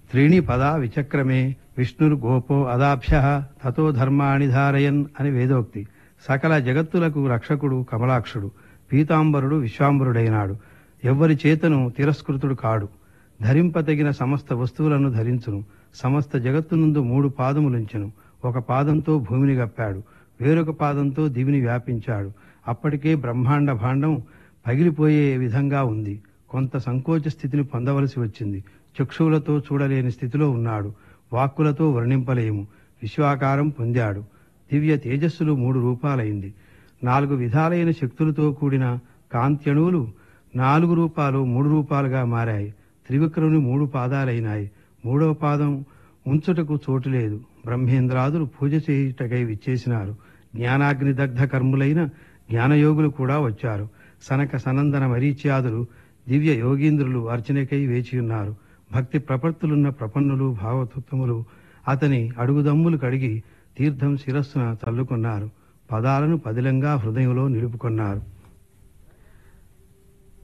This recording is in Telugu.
త్రీణి పదా విచక్రమే విష్ణుర్ గోపో అదాభ్య తతో ధర్మాణి ధారయన్ అని వేదోక్తి సకల జగత్తులకు రక్షకుడు కమలాక్షుడు పీతాంబరుడు విశ్వాంబరుడైనాడు ఎవ్వరి చేతను తిరస్కృతుడు కాడు ధరింపతగిన సమస్త వస్తువులను ధరించును సమస్త జగత్తునందు మూడు పాదములుంచెను ఒక పాదంతో భూమిని గప్పాడు వేరొక పాదంతో దివిని వ్యాపించాడు అప్పటికే బ్రహ్మాండ భాండం పగిలిపోయే విధంగా ఉంది కొంత సంకోచ స్థితిని పొందవలసి వచ్చింది చక్షువులతో చూడలేని స్థితిలో ఉన్నాడు వాక్కులతో వర్ణింపలేము విశ్వాకారం పొందాడు దివ్య తేజస్సులు మూడు రూపాలైంది నాలుగు విధాలైన శక్తులతో కూడిన కాంత్యణువులు నాలుగు రూపాలు మూడు రూపాలుగా మారాయి త్రివిక్రముని మూడు పాదాలైనాయి మూడవ పాదం ఉంచుటకు చోటు లేదు బ్రహ్మేంద్రాదులు పూజ చేయుటకై విచ్చేసినారు జ్ఞానాగ్ని దగ్ధ కర్ములైన జ్ఞానయోగులు కూడా వచ్చారు సనక సనందన మరీచ్యాదులు దివ్య యోగీంద్రులు అర్చనకై వేచియున్నారు భక్తి ప్రపత్తులున్న ప్రపన్నులు భావతత్వములు అతని అడుగుదమ్ములు కడిగి తీర్థం శిరస్సున చల్లుకున్నారు పదాలను పదిలంగా హృదయంలో నిలుపుకున్నారు